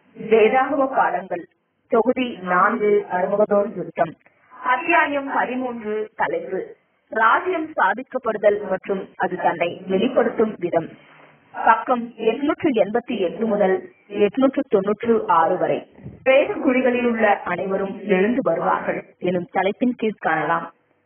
வேதாகம பாடங்கள் தொகுதி நான்கு அறுபதோர் யுத்தம் அத்தியாயம் பதிமூன்று தலைப்பு ராஜ்யம் சாதிக்கப்படுதல் மற்றும் அது தன்னை வெளிப்படுத்தும் விதம் பக்கம் எட்நூற்று எண்பத்தி எட்டு முதல் எட்நூற்று தொன்னூற்று ஆறு வரை வேத குழிகளில் உள்ள அனைவரும் எழுந்து வருவார்கள் எனும் தலைப்பின் கீழ் காணலாம்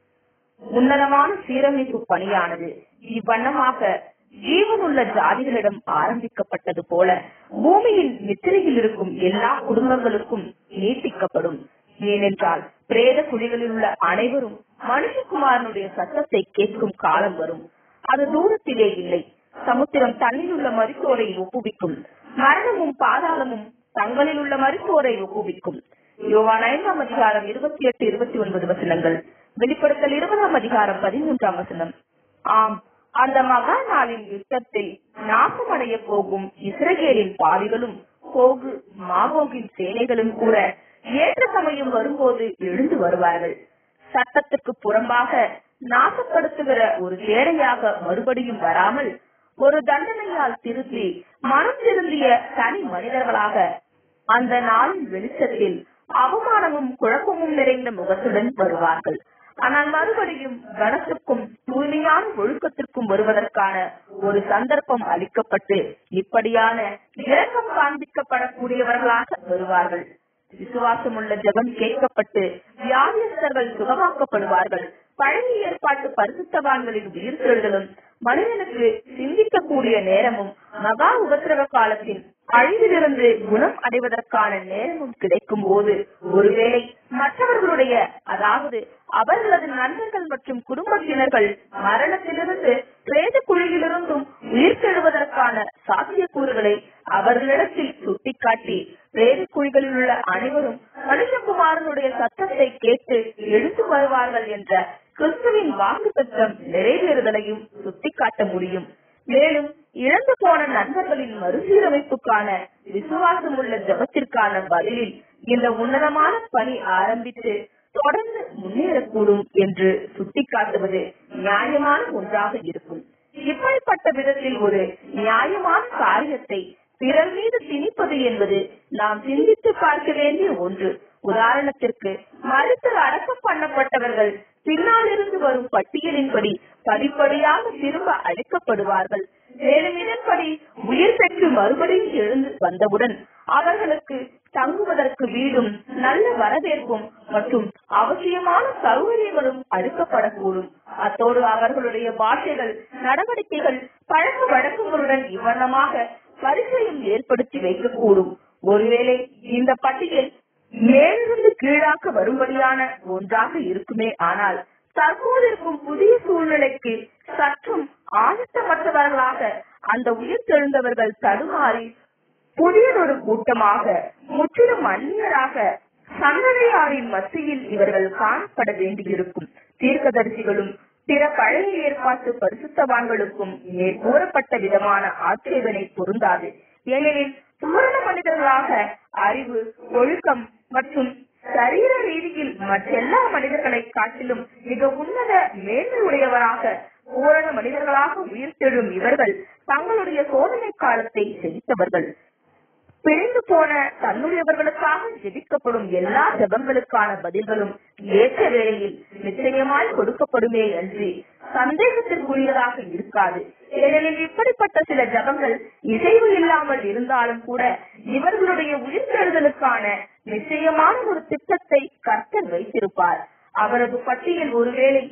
உன்னதமான சீரமைப்பு பணியானது இவ்வண்ணமாக ஜீவனுள்ள ஜாதிகளிடம் ஆரம்பிக்கப்பட்டது போல பூமியின் நித்திரையில் இருக்கும் எல்லா குடும்பங்களுக்கும் நீட்டிக்கப்படும் ஏனென்றால் பிரேத குழிகளில் உள்ள அனைவரும் மனுஷகுமாரனுடைய சத்தத்தை கேட்கும் காலம் வரும் அது தூரத்திலே இல்லை சமுத்திரம் தன்னில் உள்ள மருத்துவரை ஒப்புவிக்கும் மரணமும் பாதாளமும் தங்களில் உள்ள மருத்துவரை ஒப்புவிக்கும் யோவான் ஐந்தாம் அதிகாரம் இருபத்தி எட்டு இருபத்தி ஒன்பது வசனங்கள் வெளிப்படுத்தல் இருபதாம் அதிகாரம் பதிமூன்றாம் வசனம் ஆம் அந்த மகா நாளின் யுத்தத்தில் நாசமடைய போகும் இஸ்ரேலின் பாவிகளும் கோகு மாகோகின் சேனைகளும் கூட ஏற்ற சமயம் வரும்போது எழுந்து வருவார்கள் சட்டத்துக்கு புறம்பாக நாசப்படுத்துகிற ஒரு சேரையாக மறுபடியும் வராமல் ஒரு தண்டனையால் திருத்தி மனம் திருந்திய தனி மனிதர்களாக அந்த நாளின் வெளிச்சத்தில் அவமானமும் குழப்பமும் நிறைந்த முகத்துடன் வருவார்கள் ஆனால் மறுபடியும் கனத்துக்கும் தூய்மையான ஒழுக்கத்திற்கும் வருவதற்கான ஒரு சந்தர்ப்பம் அளிக்கப்பட்டு இப்படியான இரக்கம் காண்பிக்கப்படக்கூடியவர்களாக வருவார்கள் விசுவாசமுள்ள ஜெபம் கேட்கப்பட்டு வியாதியஸ்தர்கள் சுகமாக்கப்படுவார்கள் பழைய ஏற்பாட்டு பரிசுத்தவான்களின் உயிர்த்தெழுதலும் மனிதனுக்கு சிந்திக்கக்கூடிய நேரமும் மகா உபத்திரவ காலத்தின் அழிவிலிருந்து குணம் அடைவதற்கான நேரமும் கிடைக்கும் போது ஒருவேளை மற்றவர்களுடைய அதாவது அவர்களது நண்பர்கள் மற்றும் குடும்பத்தினர்கள் மரணத்திலிருந்து பிரேத குழியிலிருந்தும் உயிர்த்தெழுவதற்கான சாத்தியக்கூறுகளை அவர்களிடத்தில் சுட்டிக்காட்டி பிரேத குழிகளில் உள்ள அனைவரும் மனுஷகுமாரனுடைய சத்தத்தை கேட்டு எழுந்து வருவார்கள் என்ற கிறிஸ்துவின் வாக்கு தத்துவம் நிறைவேறுதலையும் சுட்டிக்காட்ட முடியும் மேலும் இழந்து போன நண்பர்களின் மறுசீரமைப்புக்கான விசுவாசம் உள்ள ஜபத்திற்கான பதிலில் இந்த உன்னதமான பணி ஆரம்பித்து தொடர்ந்து முன்னேறக்கூடும் என்று சுட்டிக்காட்டுவது நியாயமான ஒன்றாக இருக்கும் இப்படிப்பட்ட விதத்தில் ஒரு நியாயமான காரியத்தை பிறர் மீது திணிப்பது என்பது நாம் சிந்தித்து பார்க்க வேண்டிய ஒன்று உதாரணத்திற்கு மறுத்து அடக்கம் பண்ணப்பட்டவர்கள் பின்னால் இருந்து வரும் பட்டியலின்படி படிப்படியாக திரும்ப அழைக்கப்படுவார்கள் மேலும் இதன்படி உயிர் பெற்று மறுபடியும் எழுந்து வந்தவுடன் அவர்களுக்கு தங்குவதற்கு வீடும் நல்ல வரவேற்பும் மற்றும் அவசியமான சௌகரியங்களும் அளிக்கப்படக்கூடும் அத்தோடு அவர்களுடைய பாஷைகள் நடவடிக்கைகள் பழக்க வழக்கங்களுடன் இவ்வண்ணமாக பரிசையும் ஏற்படுத்தி வைக்கக்கூடும் ஒருவேளை இந்த பட்டியல் மேலிருந்து கீழாக்க வரும்படியான ஒன்றாக இருக்குமே ஆனால் தற்போது இருக்கும் புதிய சூழ்நிலைக்கு சற்றும் ஆயத்தமற்றவர்களாக அந்த உயிர் தெழுந்தவர்கள் தடுமாறி புதியதொரு கூட்டமாக முற்றிலும் அந்நியராக சந்ததியாரின் மத்தியில் இவர்கள் காணப்பட வேண்டியிருக்கும் தீர்க்கதரிசிகளும் பிற பழைய ஏற்பாட்டு பரிசுத்தவான்களுக்கும் மேற் கூறப்பட்ட விதமான ஆட்சேபனை பொருந்தாது ஏனெனில் பூரண மனிதர்களாக அறிவு ஒழுக்கம் மற்றும் சரீர ரீதியில் மற்றெல்லா மனிதர்களை காட்டிலும் மிக உன்னத மேன்மை உடையவராக பூரண மனிதர்களாக உயிர்த்தெழும் இவர்கள் தங்களுடைய சோதனை காலத்தை செலுத்தவர்கள் பிரிந்து போன தன்னுடையவர்களுக்காக ஜெபிக்கப்படும் எல்லா ஜபங்களுக்கான பதில்களும் ஏற்ற வேளையில் நிச்சயமாய் கொடுக்கப்படுமே அன்றி சந்தேகத்திற்குரியதாக இருக்காது ஏனெனில் இப்படிப்பட்ட சில ஜபங்கள் இசைவு இல்லாமல் இருந்தாலும் கூட இவர்களுடைய உயிர்த்தெழுதலுக்கான நிச்சயமான ஒரு திட்டத்தை கர்த்தர் வைத்திருப்பார் அவரது பட்டியல் ஒருவேளை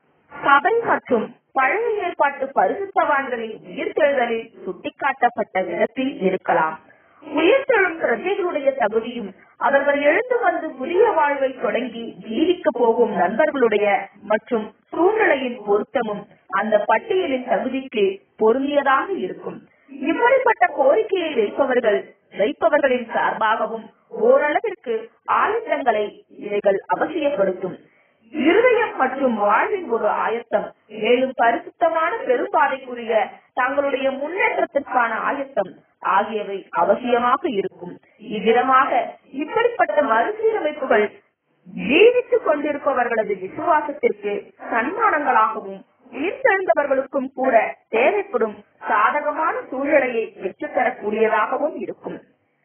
சபை மற்றும் பழைய ஏற்பாட்டு பரிசுத்தவான்களின் உயிர்த்தெழுதலில் சுட்டிக்காட்டப்பட்ட விதத்தில் இருக்கலாம் உயிர்த்தெழும் பிரஜைகளுடைய தகுதியும் அவர்கள் எழுந்து வந்து புதிய வாழ்வை தொடங்கி ஜீவிக்க போகும் நண்பர்களுடைய மற்றும் சூழ்நிலையின் பொருத்தமும் அந்த பட்டியலின் தகுதிக்கு பொருந்தியதாக இருக்கும் இப்படிப்பட்ட கோரிக்கையை வைப்பவர்கள் வைப்பவர்களின் சார்பாகவும் ஓரளவிற்கு ஆயத்தங்களை இவைகள் அவசியப்படுத்தும் இருதயம் மற்றும் வாழ்வின் ஒரு ஆயத்தம் மேலும் பரிசுத்தமான பெரும்பாதைக்குரிய தங்களுடைய முன்னேற்றத்திற்கான ஆயத்தம் ஆகியவை அவசியமாக இருக்கும் இவ்விதமாக இப்படிப்பட்ட மறுசீரமைப்புகள் ஜீவித்துக் கொண்டிருப்பவர்களது விசுவாசத்திற்கு சன்மானங்களாகவும் உயிர்த்தெழுந்தவர்களுக்கும் கூட தேவைப்படும் சாதகமான சூழ்நிலையை பெற்றுத்தரக்கூடியதாகவும் இருக்கும்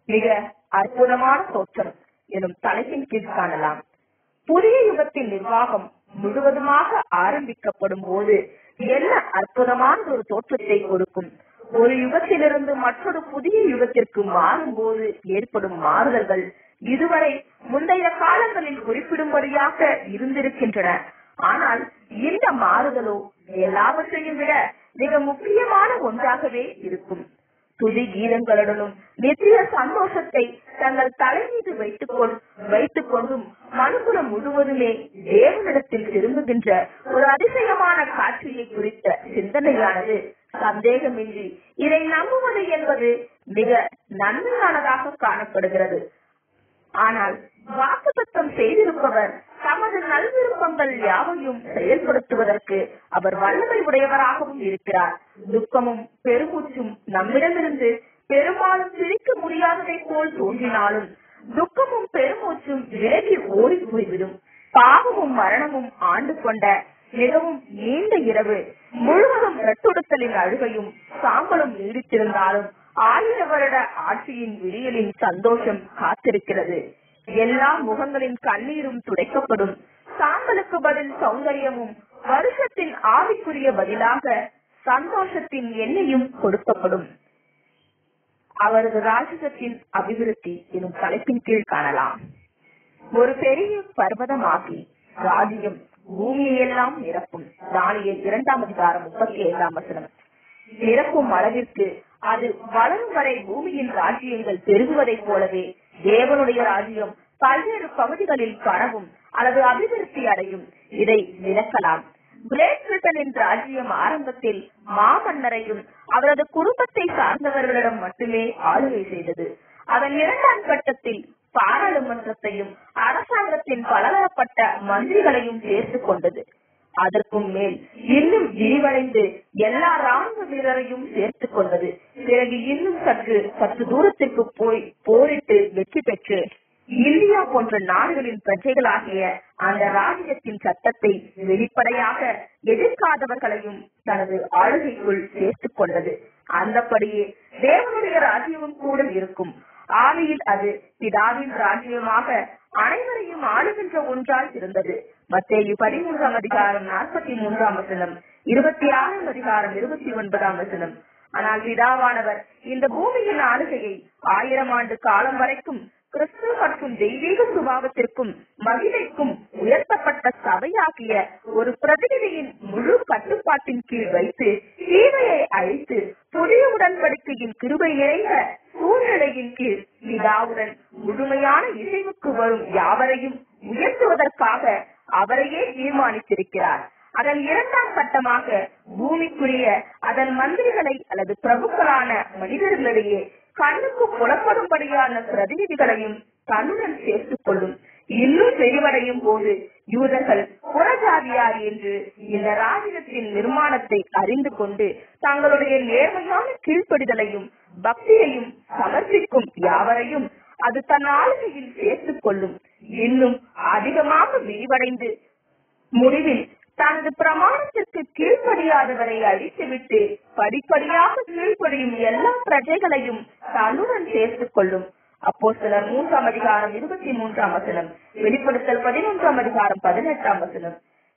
மிக அற்புதமான தோற்றம் எனும் தலைப்பின் கீழ் காணலாம் புதிய யுகத்தின் நிர்வாகம் முழுவதுமாக ஆரம்பிக்கப்படும் போது என்ன அற்புதமான ஒரு தோற்றத்தை கொடுக்கும் ஒரு யுகத்திலிருந்து மற்றொரு புதிய யுகத்திற்கு மாறும் போது ஏற்படும் மாறுதல்கள் இதுவரை முந்தைய காலங்களில் குறிப்பிடும்படியாக இருந்திருக்கின்றன ஆனால் இந்த மாறுதலோ எல்லாவற்றையும் விட மிக முக்கியமான ஒன்றாகவே இருக்கும் துதி கீதங்களுடனும் நித்திய சந்தோஷத்தை தங்கள் தலை மீது வைத்துக் கொள் வைத்துக் கொண்டும் மனுகுலம் முழுவதுமே தேவனிடத்தில் திரும்புகின்ற ஒரு அதிசயமான காட்சியை குறித்த சிந்தனையானது சந்தேகமின்றி இதை நம்புவது என்பது மிக நன்மையானதாக காணப்படுகிறது ஆனால் வாக்குத்தத்தம் செய்திருப்பவர் தமது நல்விருப்பங்கள் யாவையும் செயல்படுத்துவதற்கு அவர் வல்லமை உடையவராகவும் இருக்கிறார் துக்கமும் பெருமூச்சும் நம்மிடமிருந்து பெரும்பாலும் பிரிக்க முடியாததை போல் தோன்றினாலும் துக்கமும் பெருமூச்சும் விலகி ஓடி போய்விடும் பாவமும் மரணமும் ஆண்டு கொண்ட மிகவும் நீண்ட இரவு முழுவதும் ரத்தொடுத்தலின் அழுகையும் சாம்பலும் நீடித்திருந்தாலும் ஆயிர வருட ஆட்சியின் விடியலின் சந்தோஷம் காத்திருக்கிறது எல்லா முகங்களின் கண்ணீரும் துடைக்கப்படும் சாம்பலுக்கு பதில் சௌந்தரியமும் வருஷத்தின் ஆவிக்குரிய பதிலாக சந்தோஷத்தின் எண்ணெயும் கொடுக்கப்படும் அவரது ராஜகத்தின் அபிவிருத்தி எனும் தலைப்பின் கீழ் காணலாம் ஒரு பெரிய பர்வதமாகி ராஜ்யம் பூமியெல்லாம் நிரப்பும் தானியல் இரண்டாம் அதிகாரம் முப்பத்தி ஐந்தாம் வசனம் நிரப்பும் அளவிற்கு அது வளரும் வரை பூமியின் ராஜ்யங்கள் பெருகுவதைப் போலவே தேவனுடைய ராஜ்யம் பல்வேறு பகுதிகளில் கனவும் அல்லது அபிவிருத்தி அடையும் இதை விளக்கலாம் கிரேட் பிரிட்டனின் ராஜ்யம் ஆரம்பத்தில் மாமன்னரையும் அவரது குடும்பத்தை சார்ந்தவர்களிடம் மட்டுமே ஆளுகை செய்தது அதன் இரண்டாம் கட்டத்தில் பாராளுமன்றத்தையும் அரசாங்கத்தின் பலதரப்பட்ட மந்திரிகளையும் சேர்த்துக் கொண்டது அதற்கும் மேல் இன்னும் விரிவடைந்து எல்லா ராணுவ வீரரையும் சேர்த்துக் கொண்டது பிறகு இன்னும் சற்று சற்று தூரத்திற்கு போய் போரிட்டு வெற்றி பெற்று இந்தியா போன்ற நாடுகளின் பிரஜைகளாகிய அந்த ராஜ்யத்தின் சட்டத்தை வெளிப்படையாக எதிர்க்காதவர்களையும் தனது ஆளுகைக்குள் சேர்த்துக் கொண்டது அந்தபடியே தேவனுடைய ராஜ்யமும் கூட இருக்கும் ஆவியில் அது பிதாவின் ராஜ்யமாக அனைவரையும் ஆளுகின்ற ஒன்றாய் இருந்தது மத்தேயு பதிமூன்றாம் அதிகாரம் நாற்பத்தி மூன்றாம் வசனம் இருபத்தி ஆறாம் அதிகாரம் இருபத்தி ஒன்பதாம் வசனம் ஆனால் பிதாவானவர் இந்த பூமியின் ஆளுகையை ஆயிரம் ஆண்டு காலம் வரைக்கும் கிறிஸ்து மற்றும் தெய்வீக சுபாவத்திற்கும் மகிமைக்கும் உயர்த்தப்பட்ட சபையாகிய ஒரு பிரதிநிதியின் முழு கட்டுப்பாட்டின் கீழ் வைத்து தீமையை அழித்து புதிய உடன்படிக்கையின் கிருபை நிறைந்த சூழ்நிலையின் கீழ் பிதாவுடன் முழுமையான இசைவுக்கு வரும் யாவரையும் உயர்த்துவதற்காக அவரையே தீர்மானித்திருக்கிறார் அதன் இரண்டாம் கட்டமாக பூமிக்குரிய அதன் மந்திரிகளை அல்லது பிரபுக்களான மனிதர்களிடையே கண்ணுக்கு புலப்படும்படியான பிரதிநிதிகளையும் தன்னுடன் சேர்த்துக் கொள்ளும் இன்னும் விரிவடையும் போது யூதர்கள் புறஜாதியார் என்று இந்த ராஜ்யத்தின் நிர்மாணத்தை அறிந்து கொண்டு தங்களுடைய நேர்மையான கீழ்ப்படிதலையும் பக்தியையும் சமர்ப்பிக்கும் யாவரையும் அது தன் ஆளுகையில் சேர்த்துக் கொள்ளும் இன்னும் அதிகமாக விரிவடைந்து முடிவில் தனது பிரமாணத்திற்கு கீழ்ப்படியாதவரை அழித்துவிட்டு படிப்படியாக கீழ்ப்படியும் எல்லா பிரஜைகளையும் தன்னுடன் சேர்த்துக் கொள்ளும் அப்போ சிலர் மூன்றாம் அதிகாரம் இருபத்தி மூன்றாம் வசனம் வெளிப்படுத்தல் பதினொன்றாம் அதிகாரம் பதினெட்டாம் வசனம்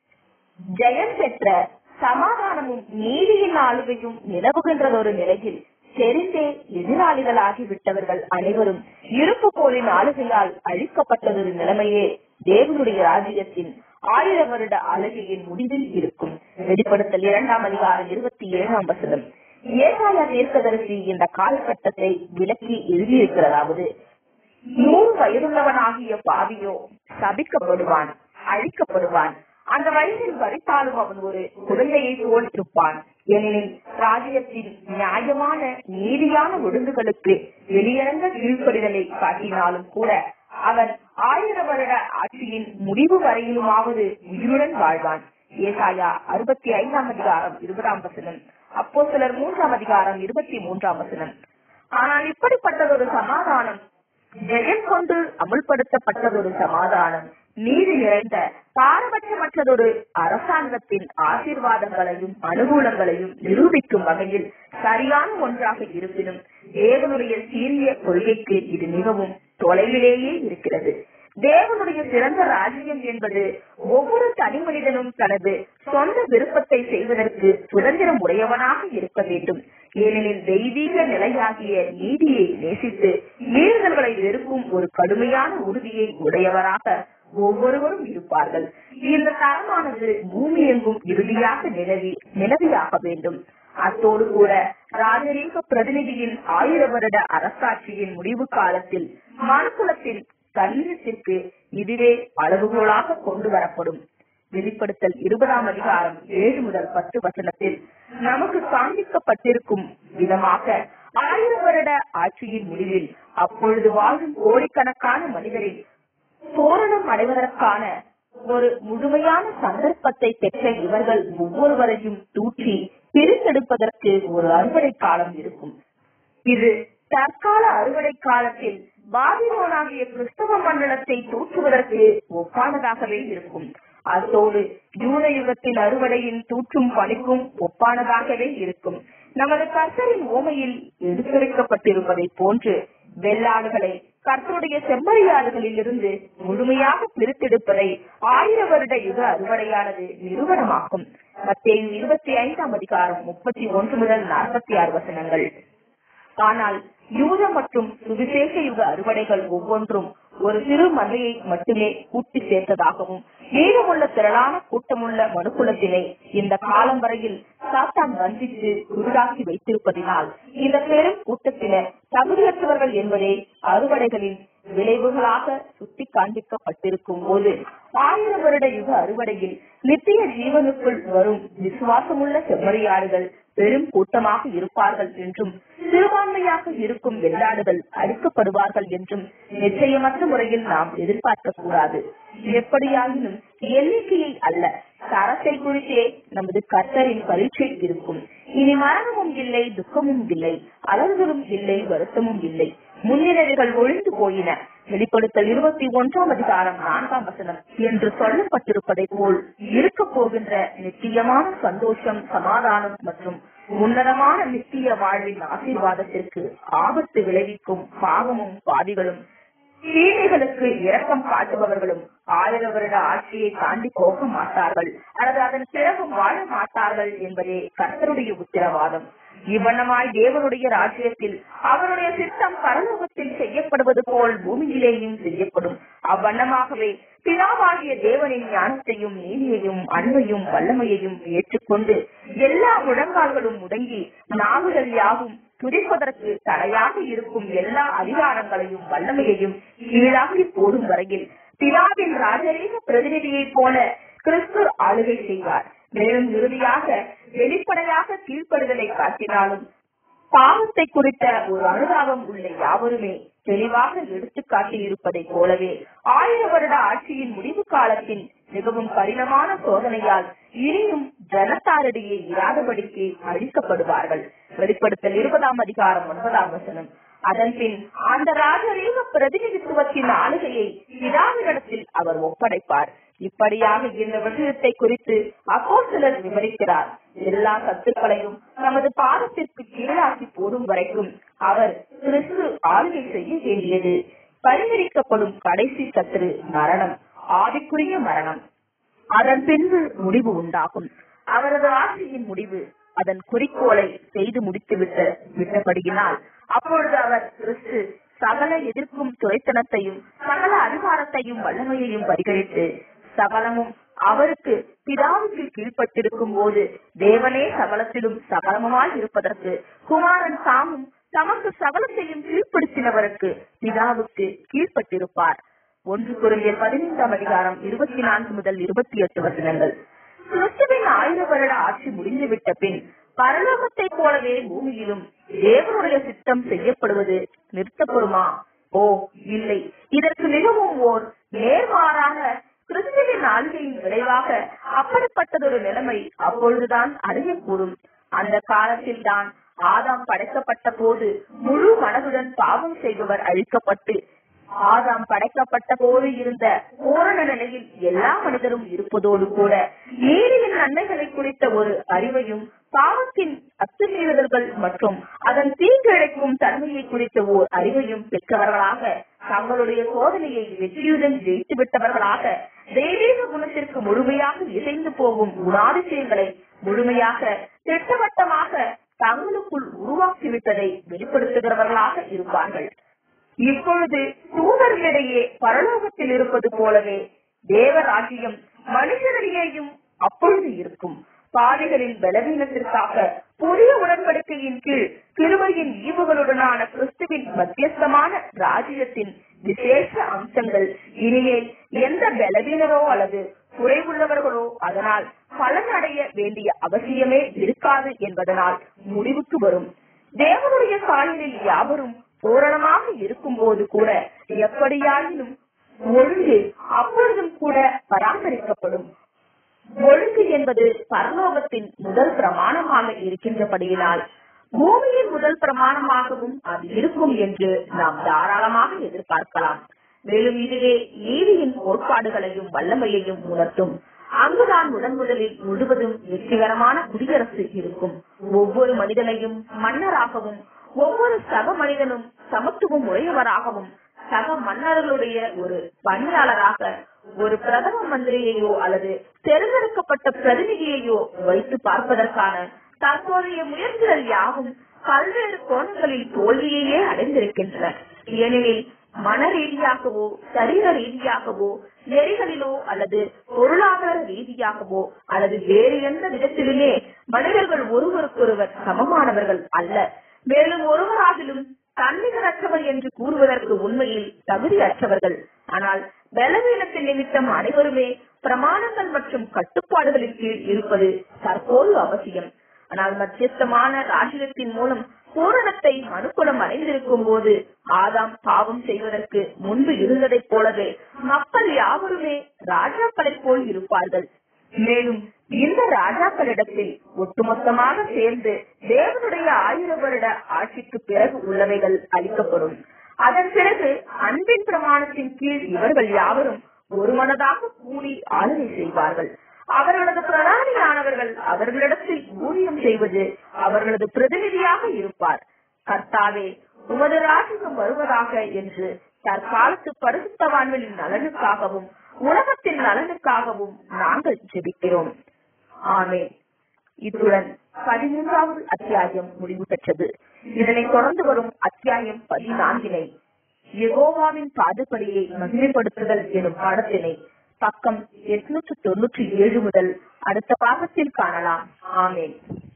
ஜெயம் பெற்ற சமாதானமும் நீதியின் ஆளுகையும் நிலவுகின்றதொரு நிலையில் தெரிந்தே எதிராளிகளாகி விட்டவர்கள் அனைவரும் இருப்பு போரின் ஆளுகையால் அழிக்கப்பட்டதொரு நிலைமையே தேவனுடைய ராஜ்யத்தின் ஆயிர வருட அழகையின் முடிவில் இருக்கும் வெளிப்படுத்தல் இரண்டாம் அதிகாரம் இருபத்தி ஏழாம் வசனம் ஏசாயா தீர்க்கதரிசி இந்த காலகட்டத்தை விலக்கி எழுதியிருக்கிறதாவது நூறு வயதுள்ளவனாகிய பாவியோ சபிக்கப்படுவான் அழிக்கப்படுவான் அந்த வயதில் வரித்தாலும் அவன் ஒரு குழந்தையை போல் இருப்பான் ஏனெனில் ராஜ்யத்தின் நியாயமான நீதியான ஒழுங்குகளுக்கு வெளியிறங்க கீழ்ப்படிதலை காட்டினாலும் கூட அவன் ஆயிர வருட ஆட்சியின் முடிவு வரையிலுமாவது உயிருடன் வாழ்வான் ஏசாயா அறுபத்தி ஐந்தாம் அதிகாரம் இருபதாம் வசனம் அப்போ சிலர் மூன்றாம் அதிகாரம் இருபத்தி மூன்றாம் வசனம் ஆனால் இப்படிப்பட்டதொரு சமாதானம் ஜெயம் கொண்டு அமுல்படுத்தப்பட்டதொரு சமாதானம் நீதி நிறைந்த பாரபட்சமற்றதொரு அரசாங்கத்தின் ஆசீர்வாதங்களையும் அனுகூலங்களையும் நிரூபிக்கும் வகையில் சரியான ஒன்றாக இருப்பினும் தேவனுடைய சீரிய கொள்கைக்கு இது மிகவும் தொலைவிலேயே இருக்கிறது தேவனுடைய சிறந்த ராஜ்யம் என்பது ஒவ்வொரு தனி மனிதனும் தனது சொந்த விருப்பத்தை செய்வதற்கு சுதந்திரம் உடையவனாக இருக்க வேண்டும் ஏனெனில் தெய்வீக நிலையாகிய நீதியை நேசித்து மீறுதல்களை வெறுக்கும் ஒரு கடுமையான உறுதியை உடையவராக ஒவ்வொருவரும் இருப்பார்கள் இந்த தரமானது பூமி எங்கும் இறுதியாக நிலவி நிலவியாக வேண்டும் அத்தோடு கூட ராஜரீக பிரதிநிதியின் ஆயிர வருட அரசாட்சியின் முடிவு காலத்தில் மனுக்குலத்தின் கண்ணியத்திற்கு இதுவே அளவுகோலாக கொண்டு வரப்படும் வெளிப்படுத்தல் இருபதாம் அதிகாரம் ஏழு முதல் பத்து வசனத்தில் நமக்கு காண்பிக்கப்பட்டிருக்கும் விதமாக ஆயிரம் வருட ஆட்சியின் முடிவில் அப்பொழுது வாழும் கோடிக்கணக்கான மனிதரின் பூரணம் அடைவதற்கான ஒரு முழுமையான சந்தர்ப்பத்தை பெற்ற இவர்கள் ஒவ்வொருவரையும் தூற்றி பிரித்தெடுப்பதற்கு ஒரு அறுவடை காலம் இருக்கும் இது தற்கால அறுவடை காலத்தில் பாபிலோனாகிய கிறிஸ்தவ மண்டலத்தை தூற்றுவதற்கு ஒப்பானதாகவே இருக்கும் அத்தோடு யூத யுகத்தின் அறுவடையின் தூற்றும் பணிக்கும் ஒப்பானதாகவே இருக்கும் நமது கர்த்தரின் ஓமையில் எடுத்துரைக்கப்பட்டிருப்பதை போன்று வெள்ளாடுகளை கர்த்தருடைய செம்மறியாடுகளில் இருந்து முழுமையாக பிரித்தெடுப்பதை ஆயிர வருட யுக அறுவடையானது நிறுவனமாகும் மத்திய இருபத்தி ஐந்தாம் அதிகாரம் முப்பத்தி ஒன்று முதல் நாற்பத்தி ஆறு வசனங்கள் ஆனால் யூத மற்றும் சுவிசேஷ யுக அறுவடைகள் ஒவ்வொன்றும் ஒரு சிறு மந்தையை மட்டுமே கூட்டி சேர்த்ததாகவும் மீதமுள்ள திரளான கூட்டமுள்ள மனுக்குலத்தினை இந்த காலம் வரையில் சாத்தான் வஞ்சித்து குருடாக்கி வைத்திருப்பதினால் இந்த பெரும் கூட்டத்தினர் தகுதியற்றவர்கள் என்பதே அறுவடைகளின் விளைவுகளாக சுட்டி காண்பிக்கப்பட்டிருக்கும் போது ஆயிரம் வருட யுக அறுவடையில் நித்திய ஜீவனுக்குள் வரும் விசுவாசமுள்ள செம்மறியாடுகள் பெரும் கூட்டமாக இருப்பார்கள் என்றும் சிறுபான்மையாக இருக்கும் வெள்ளாடுகள் அழிக்கப்படுவார்கள் என்றும் நிச்சயமற்ற முறையில் நாம் எதிர்பார்க்க கூடாது எப்படியாயினும் எண்ணிக்கையை அல்ல தரத்தை குறித்தே நமது கர்த்தரின் பரீட்சை இருக்கும் இனி மரணமும் இல்லை துக்கமும் இல்லை அலறுதலும் இல்லை வருத்தமும் இல்லை முன்னிலைகள் ஒழிந்து போயின வெளிப்படுத்தல் இருபத்தி ஒன்றாம் அதிகாரம் நான்காம் வசனம் என்று சொல்லப்பட்டிருப்பதை போல் இருக்க போகின்ற நிச்சயமான சந்தோஷம் சமாதானம் மற்றும் உன்னதமான நித்திய வாழ்வின் ஆசீர்வாதத்திற்கு ஆபத்து விளைவிக்கும் பாவமும் பாதிகளும் தீமைகளுக்கு இரக்கம் காட்டுபவர்களும் ஆயிர வருட ஆட்சியை தாண்டி போக மாட்டார்கள் அல்லது அதன் பிறகும் வாழ மாட்டார்கள் என்பதே கர்த்தருடைய உத்தரவாதம் இவ்வண்ணமாய் தேவனுடைய ராஜ்யத்தில் அவருடைய சித்தம் பரலோகத்தில் செய்யப்படுவது போல் பூமியிலேயும் செய்யப்படும் அவ்வண்ணமாகவே பிதாவாகிய தேவனின் ஞானத்தையும் நீதியையும் அன்பையும் வல்லமையையும் ஏற்றுக்கொண்டு எல்லா முழங்கால்களும் முடங்கி நாவுகள் யாவும் துடிப்பதற்கு தடையாக இருக்கும் எல்லா அதிகாரங்களையும் வல்லமையையும் கீழாக்கி போடும் வரையில் பிதாவின் ராஜரீக பிரதிநிதியைப் போல கிறிஸ்து ஆளுகை செய்வார் மேலும் இறுதியாக வெளிப்படையாக கீழ்ப்படுதலை காட்டினாலும் பாவத்தை குறித்த ஒரு அனுதாபம் உள்ள யாவருமே தெளிவாக எடுத்து காட்டியிருப்பதை போலவே ஆயிர வருட ஆட்சியின் முடிவு காலத்தின் மிகவும் கடினமான சோதனையால் இனியும் ஜனத்தாரிடையே இராதபடிக்கு அழிக்கப்படுவார்கள் வெளிப்படுத்தல் இருபதாம் அதிகாரம் ஒன்பதாம் வசனம் அதன் பின் அந்த ராஜரீக பிரதிநிதித்துவத்தின் ஆளுகையை பிதாவினிடத்தில் அவர் ஒப்படைப்பார் இப்படியாக இந்த விஷயத்தை குறித்து அப்போ சிலர் விவரிக்கிறார் எல்லா சத்துக்களையும் நமது பாதத்திற்கு கீழாக்கி போடும் வரைக்கும் அவர் கிறிஸ்து ஆளுகை செய்ய வேண்டியது பரிகரிக்கப்படும் கடைசி சத்துரு மரணம் ஆவிக்குரிய மரணம் அதன் பின்பு முடிவு உண்டாகும் அவரது ஆட்சியின் முடிவு அதன் குறிக்கோளை செய்து முடித்துவிட்ட விட்டபடியினால் அப்பொழுது அவர் கிறிஸ்து சகல எதிர்க்கும் துறைத்தனத்தையும் சகல அதிகாரத்தையும் வல்லமையையும் பரிகரித்து சகலமும் அவருக்கு பிதாவுக்கு கீழ்ப்பட்டிருக்கும் போது தேவனே சகலத்திலும் சகலமுமாய் இருப்பதற்கு குமாரன் தாமும் தமக்கு சகலத்தையும் கீழ்ப்படுத்தினவருக்கு பிதாவுக்கு கீழ்ப்பட்டிருப்பார் ஒன்று குருந்தியர் பதினைந்தாம் அதிகாரம் இருபத்தி நான்கு முதல் இருபத்தி எட்டு வசனங்கள் கிறிஸ்துவின் ஆயிர வருட ஆட்சி முடிந்துவிட்ட பின் பரலோகத்தை போலவே பூமியிலும் தேவனுடைய சித்தம் செய்யப்படுவது நிறுத்தப்படுமா ஓ இல்லை இதற்கு மிகவும் ஓர் நேர்மாறாக கிறிஸ்துவின் ஆளுகையின் விளைவாக அப்படிப்பட்டதொரு நிலைமை அப்பொழுதுதான் அடையக்கூடும் அந்த காலத்தில் தான் ஆதாம் படைக்கப்பட்ட போது முழு மனதுடன் பாவம் செய்பவர் அழிக்கப்பட்டு ஆதாம் படைக்கப்பட்ட போது இருந்த பூரண நிலையில் எல்லா மனிதரும் இருப்பதோடு கூட நீரின் நன்மைகளை குறித்த ஒரு அறிவையும் பாவத்தின் அத்துமீறுதல்கள் மற்றும் அதன் தீங்கிழைக்கும் தன்மையை குறித்த ஓர் அறிவையும் பெற்றவர்களாக தங்களுடைய சோதனையை வெற்றியுடன் ஜெயித்து விட்டவர்களாக தெய்வீக குணத்திற்கு முழுமையாக இசைந்து போகும் குணாதிசயங்களை முழுமையாக திட்டவட்டமாக தங்களுக்குள் உருவாக்கிவிட்டதை வெளிப்படுத்துகிறவர்களாக இருப்பார்கள் இப்பொழுது தூதர்களிடையே பரலோகத்தில் இருப்பது போலவே தேவராஜ்யம் மனிதரிடையேயும் அப்பொழுது இருக்கும் பாதைகளின் பலவீனத்திற்காக புதிய உடன்படிக்கையின் கீழ் கிருபையின் ஈவுகளுடனான கிறிஸ்துவின் மத்தியஸ்தமான ராஜ்யத்தின் விசேஷ அம்சங்கள் இனிமேல் எந்த பலவீனரோ அல்லது குறைவுள்ளவர்களோ அதனால் பலன் அடைய வேண்டிய அவசியமே இருக்காது என்பதனால் முடிவுக்கு வரும் தேவனுடைய சாயலில் யாவரும் பூரணமாக இருக்கும் போது கூட எப்படியாயினும் ஒழுங்கு அப்பொழுதும் கூட பராமரிக்கப்படும் ஒழுங்கு என்பது பரலோகத்தின் முதல் பிரமாணமாக இருக்கின்றபடியினால் பூமியின் முதல் பிரமாணமாகவும் அது இருக்கும் என்று நாம் தாராளமாக எதிர்பார்க்கலாம் மேலும் இதுவே நீதியின் கோட்பாடுகளையும் வல்லமையையும் உணர்த்தும் அங்குதான் முதன் முதலில் முழுவதும் வெற்றிகரமான குடியரசு இருக்கும் ஒவ்வொரு மனிதனையும் மன்னராகவும் ஒவ்வொரு சக மனிதனும் சமத்துவம் உடையவராகவும் சக மன்னர்களுடைய ஒரு பணியாளராக ஒரு பிரதம மந்திரியையோ அல்லது தேர்ந்தெடுக்கப்பட்ட பிரதிநிதியையோ வைத்து பார்ப்பதற்கான தற்போதைய முயற்சிகள் யாவும் பல்வேறு கோணங்களில் தோல்வியையே அடைந்திருக்கின்றன ஏனெனில் மன ரீதியாகவோ சரீர ரீதியாகவோ நெறிகளிலோ அல்லது பொருளாதார ரீதியாகவோ அல்லது வேறு எந்த விதத்திலுமே மனிதர்கள் ஒருவருக்கொருவர் சமமானவர்கள் அல்ல மேலும் ஒருவராகிலும் தன்னிகரற்றவர் என்று கூறுவதற்கு உண்மையில் தகுதியற்றவர்கள் ஆனால் பலவீனத்தின் நிமித்தம் அனைவருமே பிரமாணங்கள் மற்றும் கட்டுப்பாடுகளின் கீழ் இருப்பது தற்போது அவசியம் ஆனால் மத்தியஸ்தமான ராஜ்யத்தின் மூலம் பூரணத்தை மனுக்குலம் அடைந்திருக்கும் போது ஆதாம் பாவம் செய்வதற்கு முன்பு இருந்ததைப் போலவே மக்கள் யாவருமே ராஜாக்களைப் போல் இருப்பார்கள் மேலும் இந்த ராஜாக்களிடத்தில் ஒட்டுமொத்தமாக சேர்ந்து தேவனுடைய ஆயிரம் வருட ஆட்சிக்கு பிறகு உள்ளவைகள் அளிக்கப்படும் அதன் பிறகு அன்பின் பிரமாணத்தின் கீழ் இவர்கள் யாவரும் ஒரு மனதாக கூடி ஆளுகை செய்வார்கள் அவர்களது பிரதானியானவர்கள் அவர்களிடத்தில் ஊழியம் செய்வது அவர்களது பிரதிநிதியாக இருப்பார் கர்த்தாவே உமது ராஜ்யம் வருவதாக என்று தற்காலத்து பரிசுத்தவான்களின் நலனுக்காகவும் உலகத்தின் நலனுக்காகவும் நாங்கள் ஜெபிக்கிறோம் ஆமே இத்துடன் பதிமூன்றாவது அத்தியாயம் முடிவு பெற்றது இதனைத் தொடர்ந்து வரும் அத்தியாயம் பதினான்கினை யெகோவாவின் பாதுபடியை மகிமைப்படுத்துதல் எனும் பாடத்தினை பக்கம் எட்நூற்று தொன்னூற்றி ஏழு முதல் அடுத்த பாகத்தில் காணலாம் ஆமேன்